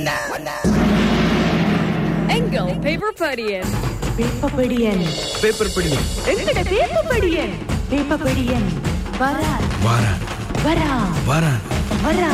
எங்கள் paper படியன் பேப்பபடியன் paper படி எங்கட பேப்பபடியன் பேப்பபடியன் வரா வாரான் வரா வாரான் வரா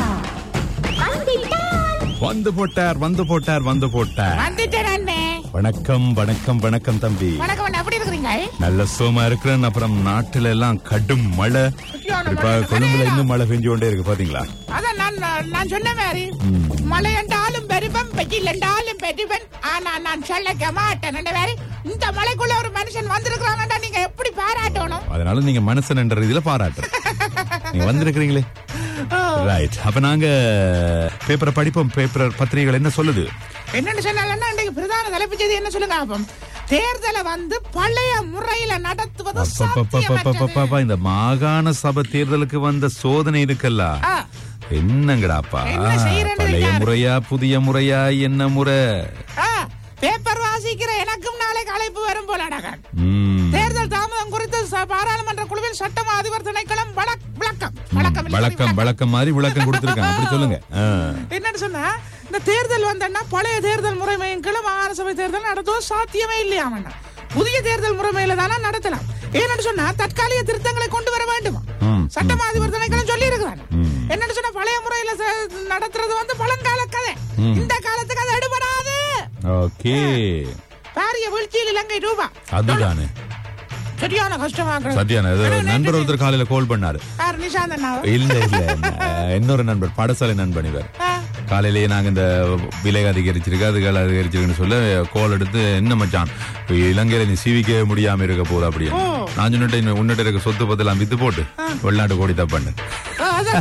வந்து போட்டார் வந்து போட்டார் வந்து போட்டார் வந்துட்டேன் அண்ணே வணக்கம் வணக்கம் வணக்கம் தம்பி வணக்கம் அண்ணே எப்படி இருக்கிறீங்க நல்ல சோமா இருக்கிறேன் அப்புறம் நாட்டுல எல்லாம் கடும் மழை குறிப்பா கொழும்புல இன்னும் மழை பெஞ்சு கொண்டே இருக்கு பாத்தீங்களா அதான் நான் நான் சொன்ன மாதிரி மழை என்றாலும் பெருவன் வெயில் என்றாலும் பெருவன் ஆனா நான் சொல்லிக்க மாட்டேன் என்ற மாதிரி இந்த மலைக்குள்ள ஒரு மனுஷன் வந்திருக்கிறாங்கடா நீங்க எப்படி பாராட்டணும் அதனால நீங்க மனசன் என்ற இதுல பாராட்டு நீங்க வந்திருக்கிறீங்களே ரைட் அப்ப நாங்க பேப்பரை படிப்போம் பேப்பர் பத்திரிகைகள் என்ன சொல்லுது என்னன்னு சொன்னாலன்னா இன்றைக்கு பிரதான தலைப்புச் செய்தி என்ன சொல்லுங்க அப்பம் தேர்தலை வந்து பழைய முறையில நடத்துவது சாத்தியமற்றது. அப்பப்பப்பப்பப்பப்பா, இந்த மாகாண சபை தேர்தலுக்கு வந்த சோதனை இருக்குல்ல ஆ, என்னங்கடாப்பா என்ன செய்யறேன்னு பழைய தெரியாது. முறையா புதிய முறையா என்ன முறை ஆ, பேப்பர் வாசிக்கிற எனக்கும் நாளைக்கு அழைப்பு வரும் போல அடகன் ம், தேர்தல் தாமதம் குறித்து ச- பாராளுமன்ற குழுவில் சட்டம் அதிபர் திணைக்களம் வழக்- விளக்கம் வழக்கம் இல்லை, வழக்கம் விளக்கம். வழக்கம் மாதிரி விளக்கம் கொடுத்திருக்காங்க அப்படி சொல்லுங்க ஆ. என்னன்னு சொன்னா இந்த தேர்தல் வந்தன்னா பழைய தேர்தல் முறைமையின் கீழ மாகாண சபை தேர்தல் நடத்துவது சாத்தியமே இல்லையாமண்ணா புதிய தேர்தல் முறைமையில தானே நடத்தலாம் ஏன்னு சொன்னா தற்காலிக திருத்தங்களை கொண்டு வர வேண்டுமா ம், சட்டம் அதிபர் திணைக்களம் சொல்லி இருக்கிறாங்க ம். என்னன்னு சொன்னா பழைய முறையில ச- நடத்துறது வந்து பழங்கால கதை ம். இந்த காலத்துக்கு அது எடுபடாது ஓகே பாரிய வீழ்ச்சியில் இலங்கை ரூபா அதுதானே சரியான கஷ்டமாக சத்யானா இது நண்பர் ஒருத்தர் காலையில கால் பண்ணாரு யார் நிஷாந்த் அண்ணாவா? இல்ல இல்ல அஹ், இன்னொரு நண்பர் பாடசாலை நண்பன் இவர் ஆ, காலையிலேயே நாங்க இந்த விலை அதிகரிச்சிருக்கு அதுகள் அதிகரிச்சிருக்குன்னு சொல்ல கோல் எடுத்து என்ன மச்சான் இப்ப இலங்கையில நீ சீவிக்க முடியாம இருக்க போகுது அப்படியே ஓ. நான் சொன்னிட்டு உன்னிட்ட இருக்க சொத்து பத்தெல்லாம் வித்து போட்டு வெளிநாட்டு கோடி தப்பாண்டு அதான்.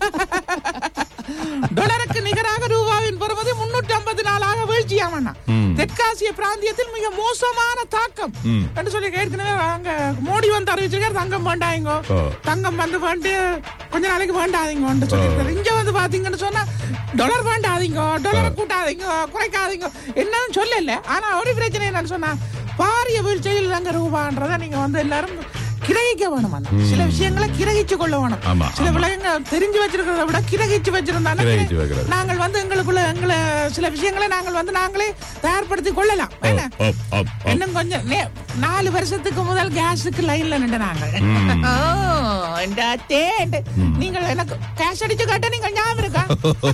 டாலருக்கு நிகராக ரூபாவின் பெறுவது முன்னூற்றி ஐம்பது நாளாக வீழ்ச்சியாமண்ணா ம். தெற்காசிய பிராந்தியத்தில் மிக மோசமான தாக்கம் ம். என்று சொல்லி ஏற்கனவே அங்க மோடி வந்து அறிவிச்சிருக்காரு தங்கம் வேண்டாங்க ஓ. தங்கம் வந்து வேண்டு கொஞ்ச நாளைக்கு வேண்டாதீங்க சொல்லியிருக்காரு இங்க வந்து பாத்தீங்கன்னு சொன்னா டாலர் வேண்டாதீங்க டாலர் கூட்டாதீங்க குறைக்காதீங்க என்னன்னு சொல்லல ஆனா ஒரு பிரச்சனை என்னன்னு சொன்னா பாரிய வீழ்ச்சியில் தாங்க ரூபான்றதை நீங்க வந்து எல்லாரும் கிரகிக்க வேணும் சில விஷயங்களை கிரகிச்சு கொள்ள வேணும் ஆமா, சில ஆமா. விலங்குகள் தெரிஞ்சு வச்சிருக்கிறத விட கிரகிச்சு வச்சிருந்தாங்க கிரகிச்சு வைக்கிறது. நாங்கள் வந்து எங்களுக்குள்ள எங்களை சில விஷயங்களை நாங்கள் வந்து நாங்களே தயார்படுத்தி கொள்ளலாம் என்ன? அப், அப், அப். இன்னும் கொஞ்சம் நே- நாலு வருஷத்துக்கு முதல் கேஸுக்கு லைன்ல நின்று நாங்கள் ம். ஓ, இந்த அத்தே, இந்த- நீங்கள் எனக்கு கேஷ் அடிச்சு காட்ட நீங்கள் ஞாபகம் இருக்கா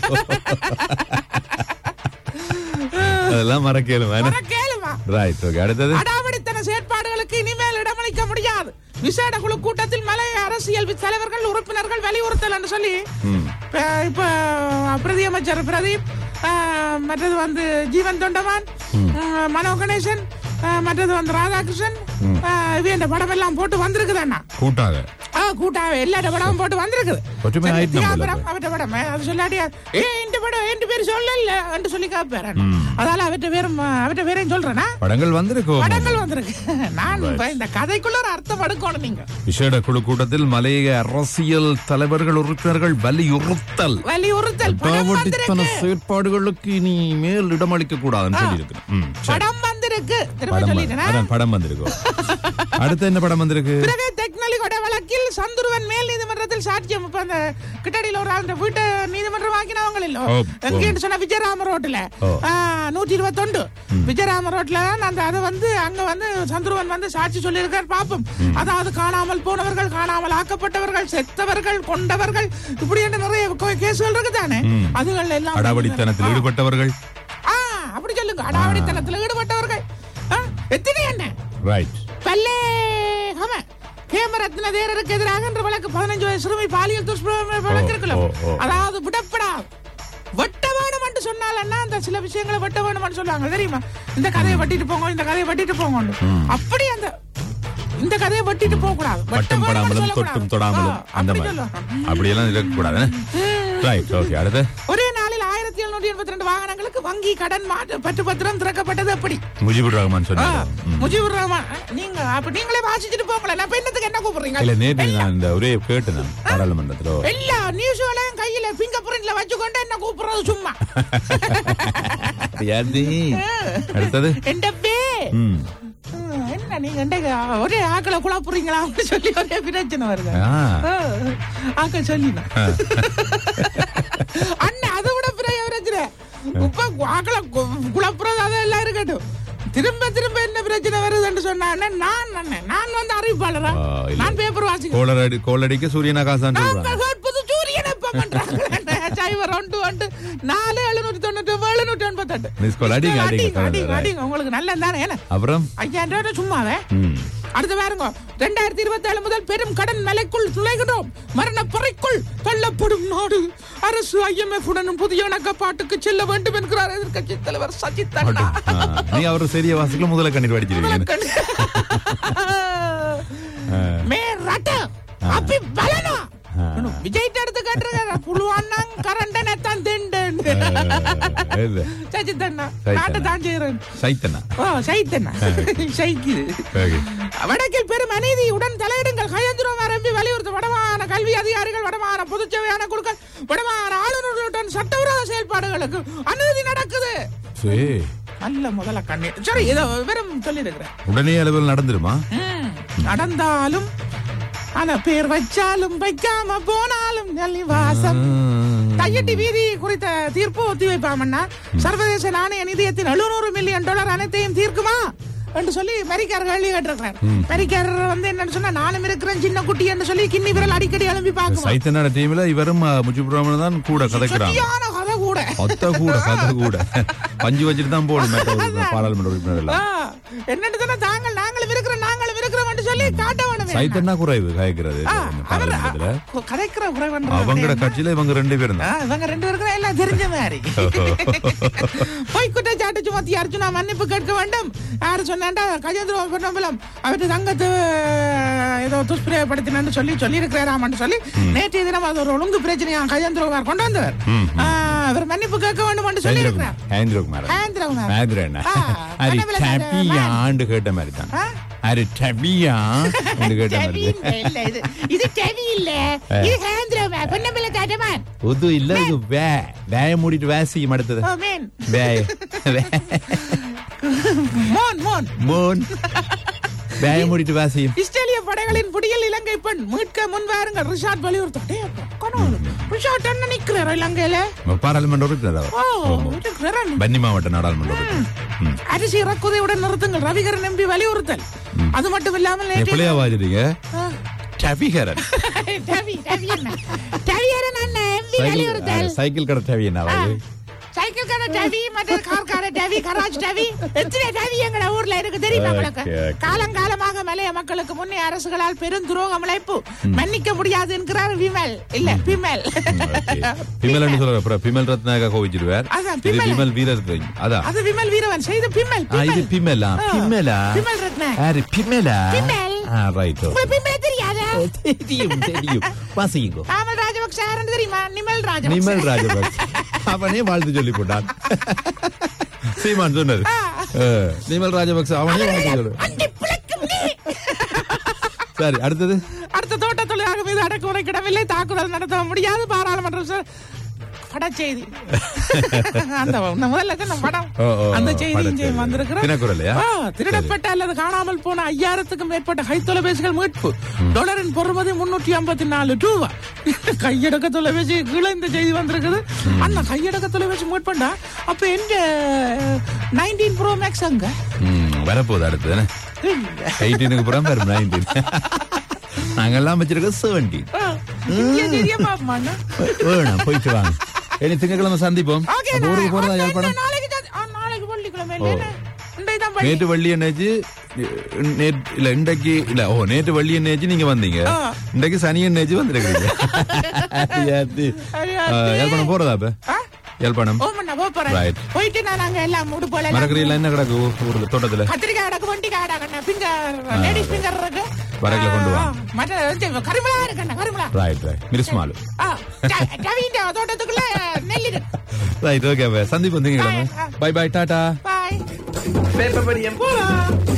அதெல்லாம் மறக்கலும் வர கேளுமா ரைட் ஓகே அடுத்தது அடாவடித்தன செயற்பாடுகளுக்கு இனிமேல் இடமளிக்க முடியாது விசேட குழு கூட்டத்தில் மலைய அரசியல் தலைவர்கள் உறுப்பினர்கள் வலியுறுத்தல் என்று சொல்லி ம். இப்ப- இப்ப பிரதி அமைச்சர் பிரதீப் அஹ், மற்றது வந்து ஜீவன் தொண்டமான் அஹ், மனோ கணேசன் அஹ், மற்றது வந்து ராதாகிருஷ்ணன் அஹ், இவ இந்த படம் எல்லாம் போட்டு வந்திருக்குது அண்ணா கூட்டாக ஆ கூட்டாவே எல்லா படமும் போட்டு வந்திருக்குது ஒற்றுமை சரி, ஆயிட்டு நம்மள தியாபுரம் அவற்ற படம் அது சொல்லாட்டியா ஏ இந்த படம் என் பேர் சொல்லல என்று சொல்லி காப்பாரு அதால அவற்ற பேரும் அவற்ற பேரையும் சொல்றேனா படங்கள் வந்திருக்கோம் படங்கள் வந்திருக்கு நான் இப்ப இந்த கதைக்குள்ள ஒரு அர்த்தம் எடுக்கணும் நீங்க விசேட குழு கூட்டத்தில் மலைய அரசியல் தலைவர்கள் உறுப்பினர்கள் வலியுறுத்தல் வலியுறுத்தல் படம் அடாவடித்தன வந்திருக்கு செயற்பாடுகளுக்கு இனி மேல் இடமளிக்க கூடாதுன்னு சொல்லியிருக்கிறேன் ம், சரி. படம் வந்திருக்கு திரும்ப படம் வந்து- சொல்லிட்டேனா அதான் படம் வந்திருக்கும் அடுத்து என்ன படம் வந்திருக்கு பிறகு டெக்னாலஜி கொடை வழக்கில் சந்துருவன் மேல் நீதிமன்றத்தில் சாட்சியம் இப்ப அந்த கிட்டடியில ஒரு அந்த வீட்டு நீதிமன்றம் வாங்கினவங்க இல்ல ஓ, எங்கேன்னு சொன்னா விஜயராம ரோட்ல ஓ. நூற்றி இருபத்தொண்டு விஜயராம ரோட்ல தான் அந்த அதை வந்து அங்க வந்து சந்துருவன் வந்து சாட்சி சொல்லியிருக்கார் பாப்போம் அதாவது காணாமல் போனவர்கள் காணாமல் ஆக்கப்பட்டவர்கள் செத்தவர்கள் கொண்டவர்கள் இப்படி என்று நிறைய கோ- கேசுகள் இருக்குதானே அதுகள் எல்லாம் அடாவடித்தனத்தில் ஆ. ஈடுபட்டவர்கள் ஆ, அப்படி சொல்லுங்க அடாவடித்தனத்தில் ஈடுபட்டவர்கள் ஆ, எத்தனை என்ன ரைட் பல்லே ஹம ஹேமரத்ன தேரருக்கு எதிராக என்ற வழக்கு பதினஞ்சு வயசு சிறுமி பாலியல் துஷ்பிரயோக வழக்கு இருக்குல்ல ஓ, ஓ. அதாவது விடப்படாது வெட்ட வேணும் என்று சொன்னாலன்னா அந்த சில விஷயங்களை வெட்ட வேணும்னு சொல்லுவாங்க தெரியுமா இந்த கதையை வெட்டிட்டு போங்க இந்த கதையை வெட்டிட்டு போங்க அப்படி அந்த இந்த கதையை வெட்டிட்டு போக கூடாது வெட்ட பட்டம் வேணும்னு படாமலும் சொல்லக்கூடாது. தொட்டும் தொடாமலும் ஆ, அந்த அப்படி மாதிரி சொல்லுவாங்க. அப்படியெல்லாம் இருக்கக்கூடாது ரைட் ஓகே அடுத்து ஒரே நாளில் ஆயிரத்தி எழுநூற்றி எண்பத்தி ரெண்டு வாகனங்களுக்கு வங்கி கடன் மாற்று பற்று பத்திரம் திறக்கப்பட்டது எப்படி முஜிபுர் ரஹ்மான் ஆ, சொன்னாங்க ம். முஜிபுர் ரஹ்மான் நீங்க அப்ப நீங்களே வாசிச்சுட்டு போங்களேன் நான் இப்ப என்னத்துக்கு என்ன கூப்பிடுறீங்க இல்ல நேற்று நான் இந்த ஒரே கேட்டு நான் பாராளுமன்றத்துல எல்லா நியூஸ்களையும் கையில பிங்கர் பிரிண்ட்ல வச்சுக்கொண்டு என்ன கூப்பிடுறது சும்மா யாரு அடுத்தது எண்டப்பே ம் என்ன நீங்க எண்ட ஒரே ஆக்களை குழப்புறீங்களா அப்படின்னு சொல்லி ஒரே பிரச்சனை வருது ஆ. ஆ, ஆக்கள் சொல்லினா அண்ணன் அதை விட பெரிய பிரச்சனை இப்ப ஆக்களை கு- குழப்புறது அதெல்லாம் இருக்கட்டும் திரும்ப திரும்ப என்ன பிரச்சனை வருதுன்னு சொன்னானே நான் அண்ணன், நான் வந்து அறிவிப்பாளரா ஆ, இல்ல. நான் பேப்பர் வாசிக்கிறேன் கோளர் அடி கோளடிக்க சூரியனா காசான்னு சொல்றாங்க நாங்கள் கேட்பது சூரியன் எப்ப பண்றாங்க சைவர் ஒன்று ஒன்று நாலு எழுநூற்றி தொண்ணூற்றி எழுநூற்றி எண்பத்தெட்டு Miss call அடிங்க, அடிங்க, அடிங்க right. அடிங்க உங்களுக்கு நல்லது தானே என்ன அப்புறம் ஐயாயிரம் ரூபாய் சும்மாவே ம். அடுத்து பாருங்க ரெண்டாயிரத்தி இருபத்தி ஏழு முதல் பெரும் கடன் மலைக்குள் துளைகிறோம் மரண பொறைக்குள் தள்ளப்படும் நாடு அரசு ஐஎம்எஃப் உடனும் புதிய இணக்கப்பாட்டுக்கு செல்ல வேண்டும் என்கிறார் எதிர்க்கட்சி தலைவர் சஜித் அண்ணா ஆ, நீ அவர் சரிய வாசிக்கல முதல்ல கண்ணீர் வடிச்சிருவீங்க மே ரட்ட அப்பி பலனா விஜய் எடுத்து கட்டுறாங்க புழுவானாங் கரண்டனை தான் திண்டு சஜித் அண்ணா சஜித் நாட்டை அண்ணா. தான் செய்யறேன் சைத்தனா ஓ சைத்தண்ணா சைக்குது Okay. வடக்கில் பெரும் அநீதியுடன் தலையிடுங்கள் கையெழுத்துறோம் ஆரம்பி வலியுறுத்த வடமாகாண கல்வி அதிகாரிகள் வடமாகாண பொதுச்சேவையான குழுக்கள் வடமாகாண ஆளுநர்களுடன் சட்டவிரோத செயல்பாடுகளுக்கு அநீதி நடக்குது சரி நல்ல முதல்ல கண்ணீர் சரி இதோ வெறும் சொல்லி இருக்கிறேன் உடனே அளவில் நடந்துருமா நடந்தாலும் ஆனா பேர் வச்சாலும் வைக்காம போனாலும் நல்லி வாசம் தையட்டி வீதி குறித்த தீர்ப்பு ஒத்திவைப்பாமன்னா சர்வதேச நாணய நிதியத்தின் 700 மில்லியன் டாலர் அனைத்தையும் தீர்க்குமா என்று சொல்லி மெரிக்கார் கேள்வி கேட்டிருக்கிறார் மெரிக்கார் வந்து என்னன்னு சொன்னா நானும் இருக்கிறேன் சின்ன குட்டி என்று சொல்லி கிண்ணி விரல் அடிக்கடி எழும்பி பார்க்குவோம் சைத்தனோட டீம்ல இவரும் முஜிபுராமன் தான் கூட கதைக்கிறாங்க சரியான கதை கூட ஒத்த கூட கதை கூட பஞ்சு வச்சுட்டு தான் போடும் மற்ற உறுப்பினர், பாராளுமன்ற உறுப்பினர் ஆ, எல்லாம் என்னன்னு சொன்னா தாங்கள் நாங்களும் இருக்கிறோம் நாங்களும் இருக்கிறோம் சொல்லி காட்ட வேணுமே சைத்தன்னா குறைவு கதைக்கிறது ஆ, இந்த அவர் பாராளுமன்றத்துல அ, கதைக்கிற உறவன்ற அவங்களோட கட்சியில இவங்க ரெண்டு பேரும் ஆ, தான் இவங்க ரெண்டு பேருக்கும் எல்லாம் தெரிஞ்ச மாதிரி பொய் குற்றச்சாட்டு சுமத்தி அர்ஜுனா மன்னிப்பு கேட்க வேண்டும் யாரு சொன்னாண்டா கஜேந்திர பொன்னம்பலம் அவரு தங்கத்து ஏதோ துஷ்பிரயோகப்படுத்தினு சொல்லி சொல்லி இருக்கிறாராமன்னு சொல்லி நேற்றைய தினம் அது ஒரு ஒழுங்கு பிரச்சனையா கஜேந்திரகுமார் கொண்டு வந்தவர் ஆ, அவர் மன்னிப்பு கேட்க வேண்டும் என்று சொல்லி இருக்கிறார் ஹேந்திரகுமார் கஜேந்திரகுமார் ஹேந்திர என்ன ஆ, அரி கனவுல கண்ட டபியாண்டு கேட்ட மாதிரி தான் ஆ? அரி டபியா கேட்ட டெவி மாதிரி இல்ல, இல்ல, இது இது டெவி இல்ல இது கஜேந்திரகுமார் பொன்னம்பல தாட்டமான் புது இல்ல இது வே வேய மூடிட்டு வேசியும் அடுத்தது ஓ மேன் வேய மோன் மோன் மோன் வேய மூடிட்டு வேசியும் இஸ்ரேலிய படைகளின் பிடியில் இலங்கை பெண் மீட்க முன்வாருங்கள் ரிஷாட் வலியுறுத்தம் டேய், கனவு. ரிஷாட் என்ன நிக்கிறார் இலங்கையில பாராளுமன்ற உறுப்பினர் அவர் ஓ ஆமா. இருக்கிறார். பன்னி மாவட்ட நாடாளுமன்ற உறுப்பினர் ம். அரிசி இறக்குதையுடன் நிறுத்துங்கள் ரவிகரன் எம்பி வலியுறுத்தல் அது மட்டும் இல்லாமல் நீ நேற்று- பிள்ளையா வாஜிட்டீங்க ஆ. டபிகரன் டவி, டவி என்ன? டவியரன் அண்ணன் எம்பி வலியுறுத்தல் சைக்கிள் சைக்கிள் கடை டவியனா ஆ. சைக்கிள் கடை டவி மற்ற கார் கடை டவி கராஜ் டவி எத்தனை டவி எங்கட ஊர்ல இருக்கு தெரியுமா உங்களுக்கு Okay, okay. காலங்காலமாக மலைய மக்களுக்கு முன்னே அரசுகளால் பெரும் துரோகம் இழைப்பு மன்னிக்க முடியாது என்கிறார் விமல் இல்ல பிமல் பிமல் சொல்ற அப்புறம் பிமல் ரத்னாக கோவிச்சிருவார் அதான், இது பிமல். பிமல் வீரர் அதான் அது விமல் வீரவன் செய்த பிமல் ஆ, இது பிமல் பிமலா ஆ. பிமலா பிமல் ரத்னா யாரு பிமலா பிமல். ஆ ரைட் உங்களுக்கு பிமல் தெரியாதா தெரியும் தெரியும் வாசிங்கோ காமல் ராஜபக்ச யாருன்னு தெரியுமா நிமல் ராஜபக்ச நிமல் ராஜபக்ஷ அவனே வாழ்த்து சொல்லி போட்டான் சீமான் சொன்னது ஆ, நிமல் ராஜபக்ஷ அவனே வாழ்த்து சொல்லு அண்டி பிழைக்கும் நீ சரி அடுத்தது அடுத்த தோட்ட தொழிலாளர் மீது அடக்குமுறை கிடவில்லை தாக்குதல் நடத்த முடியாது பாராளுமன்ற ச- படச்செய்தி அந்த இந்த முதல்ல சொன்ன படம் ஓ, ஓ, அந்த ஓ, செய்தி படச்செய்தி. இங்கே வந்திருக்கிறோம் தினக்குரலையா? ஆ, திருடப்பட்ட அல்லது காணாமல் போன ஐயாயிரத்துக்கும் மேற்பட்ட கைத்தொலைபேசிகள் மீட்பு டாலரின் பொறுமதி முன்னூற்றி ஐம்பத்தி நாலு ரூபா கையடக்க தொலைபேசி கீழே இந்த செய்தி வந்திருக்குது அண்ணா கையடக்க தொலைபேசி மீட்பண்டா அப்ப எங்க நைன்டீன் ப்ரோ மேக்ஸ் அங்க ம், வரப்போகுது அடுத்தது என்ன? 18 புறம் வரும் நைன்டீன் நாங்கெல்லாம் வச்சிருக்க செவன்டீன் ஆ, இங்கே தெரிய பாப்போமா அண்ணா? வேணாம் போயிட்டு வாங்க இனி திங்கக்கிழமை சந்திப்போம் ஓகே, அப்ப ஊருக்கு நான் போறதா அப்ப யாழ்ப்பாணம் என்ன நாளைக்கு ஜா- ஆ, நாளைக்கு வெள்ளிக்கிழமை இல்லையா? இன்றைக்கு தான் பள்ளி. நேற்று வள்ளி என்னாச்சு நேற்று இல்ல இன்றைக்கு இல்ல ஓ நேற்று வள்ளி என்னாச்சு நீங்க வந்தீங்க ஆ. இன்றைக்கு சனி என்னாச்சு வந்திருக்கீங்க யாத்தி. ஆ, யாழ்ப்பாணம் போறதா இப்ப ஆ? யாழ்ப்பாணம் ஓமண்ணா, போ போறேன். Right. போயிட்டு நான் அங்க எல்லாம் உடுப்புல எல்லாம் மரக்கறியெல்லாம் என்ன கிடக்கு ஊ- ஊர்ல தோட்டத்துல கத்திரிக்காய் கிடக்கு, வெண்டைக்காய் கிடக்கு, finger, ladies finger இருக்கு. வரகுல கொண்டு வா. ஆ, மற்ற இது கருமிளா இருக்குண்ணா, கருமிளா. ரைட் ரைட் மிரிஸ்மாலு ஆ, ட- டவியின் தோட்டத்துக்குள்ள நெல் இருக்கு. ரைட் ஓகே சந்திப்போம் திங்கக்கிழமை Bye. Bye bye tata Bye. Paper படியம் போலாம்.